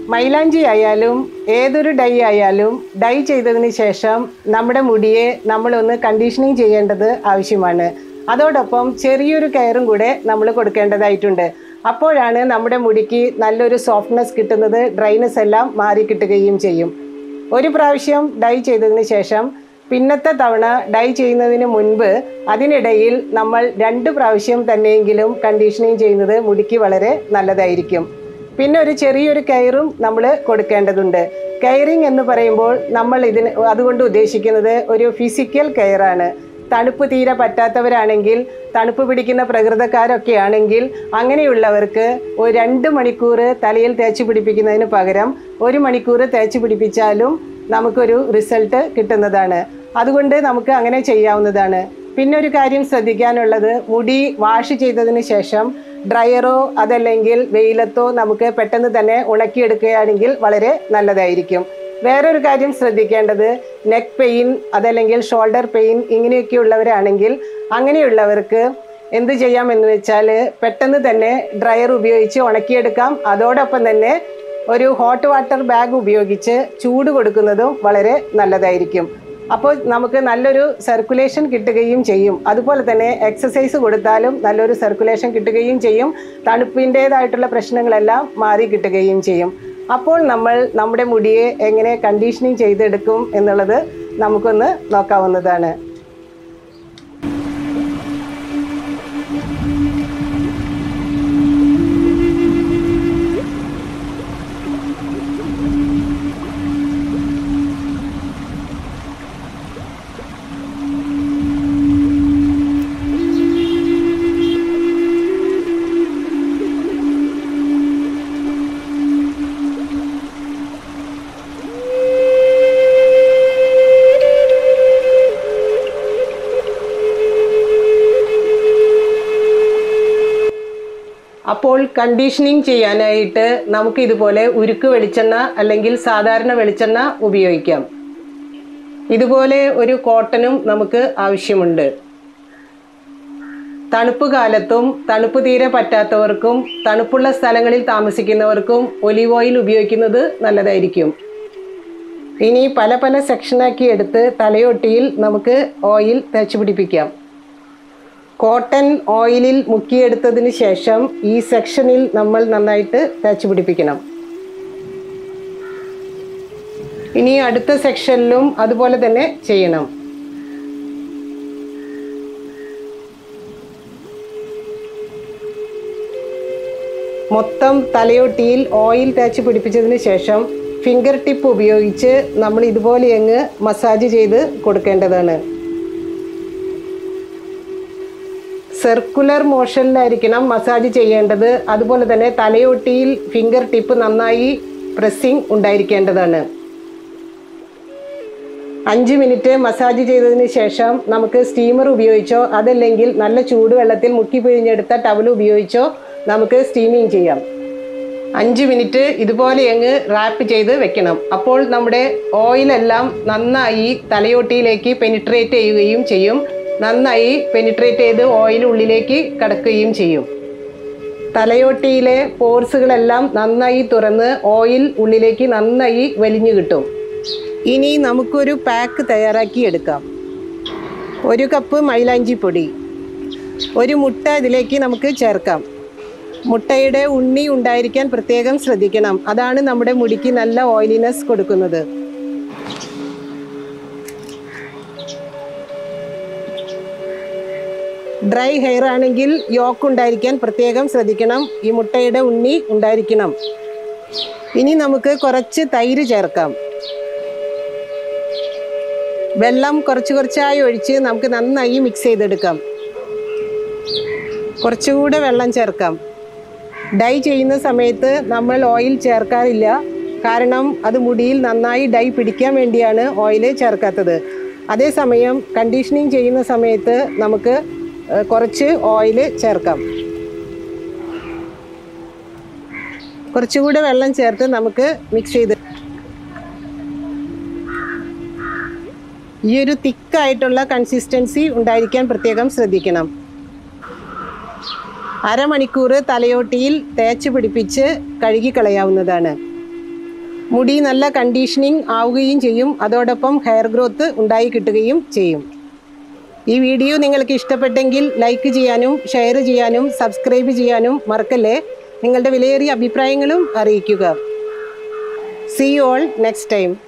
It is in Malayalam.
മൈലാഞ്ചി ആയാലും ഏതൊരു ഡൈ ആയാലും ഡൈ ചെയ്തതിന് ശേഷം നമ്മുടെ മുടിയെ നമ്മളൊന്ന് കണ്ടീഷനിങ് ചെയ്യേണ്ടത് ആവശ്യമാണ് അതോടൊപ്പം ചെറിയൊരു കെയറും കൂടെ നമ്മൾ കൊടുക്കേണ്ടതായിട്ടുണ്ട് അപ്പോഴാണ് നമ്മുടെ മുടിക്ക് നല്ലൊരു സോഫ്റ്റ്നെസ് കിട്ടുന്നത് ഡ്രൈനെസ് എല്ലാം മാറി കിട്ടുകയും ചെയ്യും ഒരു പ്രാവശ്യം ഡൈ ചെയ്തതിന് ശേഷം പിന്നത്തെ തവണ ഡൈ ചെയ്യുന്നതിന് മുൻപ് അതിനിടയിൽ നമ്മൾ രണ്ട് പ്രാവശ്യം തന്നെയെങ്കിലും കണ്ടീഷനിങ് ചെയ്യുന്നത് മുടിക്ക് വളരെ നല്ലതായിരിക്കും പിന്നെ ഒരു ചെറിയൊരു കെയറും നമ്മൾ കൊടുക്കേണ്ടതുണ്ട് കെയറിങ് എന്ന് പറയുമ്പോൾ നമ്മൾ ഇതിന് അതുകൊണ്ട് ഉദ്ദേശിക്കുന്നത് ഒരു ഫിസിക്കൽ കെയറാണ് തണുപ്പ് തീരെ പറ്റാത്തവരാണെങ്കിൽ തണുപ്പ് പിടിക്കുന്ന പ്രകൃതക്കാരൊക്കെ ആണെങ്കിൽ അങ്ങനെയുള്ളവർക്ക് ഒരു രണ്ട് മണിക്കൂർ തലയിൽ തേച്ച് പിടിപ്പിക്കുന്നതിന് പകരം ഒരു മണിക്കൂർ തേച്ച് പിടിപ്പിച്ചാലും നമുക്കൊരു റിസൾട്ട് കിട്ടുന്നതാണ് അതുകൊണ്ട് നമുക്ക് അങ്ങനെ ചെയ്യാവുന്നതാണ് പിന്നെ ഒരു കാര്യം ശ്രദ്ധിക്കാനുള്ളത് മുടി വാഷ് ചെയ്തതിന് ശേഷം ഡ്രയറോ അതല്ലെങ്കിൽ വെയിലത്തോ നമുക്ക് പെട്ടെന്ന് തന്നെ ഉണക്കിയെടുക്കുകയാണെങ്കിൽ വളരെ നല്ലതായിരിക്കും വേറൊരു കാര്യം ശ്രദ്ധിക്കേണ്ടത് നെക്ക് പെയിൻ അതല്ലെങ്കിൽ ഷോൾഡർ പെയിൻ ഇങ്ങനെയൊക്കെയുള്ളവരാണെങ്കിൽ അങ്ങനെയുള്ളവർക്ക് എന്ത് ചെയ്യാം എന്ന് വെച്ചാൽ പെട്ടെന്ന് തന്നെ ഡ്രയർ ഉപയോഗിച്ച് ഉണക്കിയെടുക്കാം അതോടൊപ്പം തന്നെ ഒരു ഹോട്ട് വാട്ടർ ബാഗ് ഉപയോഗിച്ച് ചൂട് കൊടുക്കുന്നതും വളരെ നല്ലതായിരിക്കും അപ്പോൾ നമുക്ക് നല്ലൊരു സർക്കുലേഷൻ കിട്ടുകയും ചെയ്യും അതുപോലെ തന്നെ എക്സസൈസ് കൊടുത്താലും നല്ലൊരു സർക്കുലേഷൻ കിട്ടുകയും ചെയ്യും തണുപ്പിൻ്റേതായിട്ടുള്ള പ്രശ്നങ്ങളെല്ലാം മാറി കിട്ടുകയും ചെയ്യും അപ്പോൾ നമ്മൾ നമ്മുടെ മുടിയെ എങ്ങനെ കണ്ടീഷനിങ് ചെയ്തെടുക്കും എന്നുള്ളത് നമുക്കൊന്ന് നോക്കാവുന്നതാണ് അപ്പോൾ കണ്ടീഷനിങ് ചെയ്യാനായിട്ട് നമുക്ക് ഇതുപോലെ ഉരുക്ക് വെളിച്ചെണ്ണ അല്ലെങ്കിൽ സാധാരണ വെളിച്ചെണ്ണ ഉപയോഗിക്കാം ഇതുപോലെ ഒരു കോട്ടനും നമുക്ക് ആവശ്യമുണ്ട് തണുപ്പ് കാലത്തും തണുപ്പ് തീരെ പറ്റാത്തവർക്കും തണുപ്പുള്ള സ്ഥലങ്ങളിൽ താമസിക്കുന്നവർക്കും ഒലിവ് ഓയിൽ ഉപയോഗിക്കുന്നത് നല്ലതായിരിക്കും ഇനി പല പല സെക്ഷനാക്കി എടുത്ത് തലയൊട്ടിയിൽ നമുക്ക് ഓയിൽ തേച്ച് പിടിപ്പിക്കാം കോട്ടൺ ഓയിലിൽ മുക്കിയെടുത്തതിന് ശേഷം ഈ സെക്ഷനിൽ നമ്മൾ നന്നായിട്ട് തേച്ച് പിടിപ്പിക്കണം ഇനി അടുത്ത സെക്ഷനിലും അതുപോലെ തന്നെ ചെയ്യണം മൊത്തം തലയൊട്ടിയിൽ ഓയിൽ തേച്ച് പിടിപ്പിച്ചതിന് ശേഷം ഫിംഗർ ടിപ്പ് ഉപയോഗിച്ച് നമ്മൾ ഇതുപോലെ അങ്ങ് മസാജ് ചെയ്ത് കൊടുക്കേണ്ടതാണ് സർക്കുലർ മോഷനിലായിരിക്കണം മസാജ് ചെയ്യേണ്ടത് അതുപോലെ തന്നെ തലയൊട്ടിയിൽ ഫിംഗർ ടിപ്പ് നന്നായി പ്രസ്സിങ് ഉണ്ടായിരിക്കേണ്ടതാണ് അഞ്ച് മിനിറ്റ് മസാജ് ചെയ്തതിന് ശേഷം നമുക്ക് സ്റ്റീമർ ഉപയോഗിച്ചോ അതല്ലെങ്കിൽ നല്ല ചൂടുവെള്ളത്തിൽ മുക്കി പിഴിഞ്ഞെടുത്ത ടവൽ ഉപയോഗിച്ചോ നമുക്ക് സ്റ്റീമിങ് ചെയ്യാം അഞ്ച് മിനിറ്റ് ഇതുപോലെ അങ്ങ് റാപ്പ് ചെയ്ത് വെക്കണം അപ്പോൾ നമ്മുടെ ഓയിലെല്ലാം നന്നായി തലയോട്ടിയിലേക്ക് പെനിട്രേറ്റ് ചെയ്യുകയും ചെയ്യും നന്നായി പെനിട്രേറ്റ് ചെയ്ത് ഓയിൽ ഉള്ളിലേക്ക് കടക്കുകയും ചെയ്യും തലയോട്ടിയിലെ പോർസുകളെല്ലാം നന്നായി തുറന്ന് ഓയിൽ ഉള്ളിലേക്ക് നന്നായി വലിഞ്ഞു കിട്ടും ഇനി നമുക്കൊരു പാക്ക് തയ്യാറാക്കി എടുക്കാം ഒരു കപ്പ് മൈലാഞ്ചി പൊടി ഒരു മുട്ട ഇതിലേക്ക് നമുക്ക് ചേർക്കാം മുട്ടയുടെ ഉണ്ണി ഉണ്ടായിരിക്കാൻ പ്രത്യേകം ശ്രദ്ധിക്കണം അതാണ് നമ്മുടെ മുടിക്ക് നല്ല ഓയിലിനെസ് കൊടുക്കുന്നത് ഡ്രൈ ഹെയർ ആണെങ്കിൽ യോക്ക് ഉണ്ടായിരിക്കാൻ പ്രത്യേകം ശ്രദ്ധിക്കണം ഈ മുട്ടയുടെ ഉണ്ണി ഉണ്ടായിരിക്കണം ഇനി നമുക്ക് കുറച്ച് തൈര് ചേർക്കാം വെള്ളം കുറച്ച് കുറച്ചായി ഒഴിച്ച് നമുക്ക് നന്നായി മിക്സ് ചെയ്തെടുക്കാം കുറച്ചുകൂടെ വെള്ളം ചേർക്കാം ഡൈ ചെയ്യുന്ന സമയത്ത് നമ്മൾ ഓയിൽ ചേർക്കാറില്ല കാരണം അത് മുടിയിൽ നന്നായി ഡൈ പിടിക്കാൻ വേണ്ടിയാണ് ഓയിൽ ചേർക്കാത്തത് അതേസമയം കണ്ടീഷനിങ് ചെയ്യുന്ന സമയത്ത് നമുക്ക് ഏഹ്, കുറച്ച് ഓയിൽ ചേർക്കാം കുറച്ചുകൂടെ വെള്ളം ചേർത്ത് നമുക്ക് മിക്സ് ചെയ്ത് ഈ ഒരു തിക്കായിട്ടുള്ള കൺസിസ്റ്റൻസി ഉണ്ടായിരിക്കാൻ പ്രത്യേകം ശ്രദ്ധിക്കണം അരമണിക്കൂർ തലയോട്ടിയിൽ തേച്ച് പിടിപ്പിച്ച് കഴുകി കളയാവുന്നതാണ് മുടി നല്ല കണ്ടീഷനിങ് ആവുകയും ചെയ്യും അതോടൊപ്പം ഹെയർ ഗ്രോത്ത് ഉണ്ടായി കിട്ടുകയും ചെയ്യും ഈ വീഡിയോ നിങ്ങൾക്ക് ഇഷ്ടപ്പെട്ടെങ്കിൽ ലൈക്ക് ചെയ്യാനും ഷെയർ ചെയ്യാനും സബ്സ്ക്രൈബ് ചെയ്യാനും മറക്കല്ലേ നിങ്ങളുടെ വിലയേറിയ അഭിപ്രായങ്ങളും അറിയിക്കുക സി ഓൾ നെക്സ്റ്റ് ടൈം